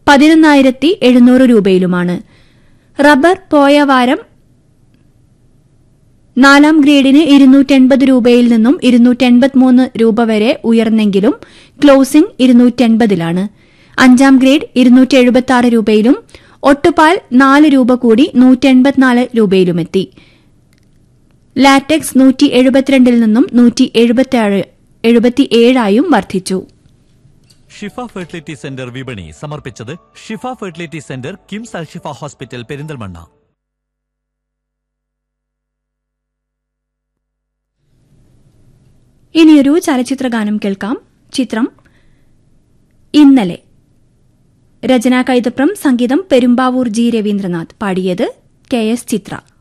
പതിനൊന്നായിരത്തി എഴുന്നൂറ് രൂപയിലുമാണ് റബ്ബർ പോയ വാരം നാലാം ഗ്രേഡിന് ഇരുന്നൂറ്റെൺപത് രൂപയിൽ നിന്നും ഇരുന്നൂറ്റെൺപത്തിമൂന്ന് രൂപ വരെ ഉയർന്നെങ്കിലും ക്ലോസിംഗ് ഇരുന്നൂറ്റെൺപതിലാണ് അഞ്ചാം ഗ്രേഡ് ഇരുന്നൂറ്റി എഴുപത്തി രൂപയിലും ഒട്ടുപാൽ നാല് രൂപ കൂടി നൂറ്റെൺപത്തിനാല് രൂപയിലുമെത്തി ലാറ്റക്സ് നൂറ്റി എഴുപത്തിരണ്ടിൽ നിന്നും നൂറ്റി എഴുപത്തിയേഴായും വർദ്ധിച്ചു ഷിഫ ഫെർട്ടിലിറ്റി സെന്റർ വിപണി സമർപ്പിച്ചത് Shifa fertility centre KIMS Al Shifa hospital Perinthalmanna ഇനിയൊരു ചലച്ചിത്ര ഗാനം കേൾക്കാം ചിത്രം ഇന്നലെ രചനാ കൈതപ്രം സംഗീതം പെരുമ്പാവൂർ ജി രവീന്ദ്രനാഥ് പാടിയത് കെ എസ് ചിത്ര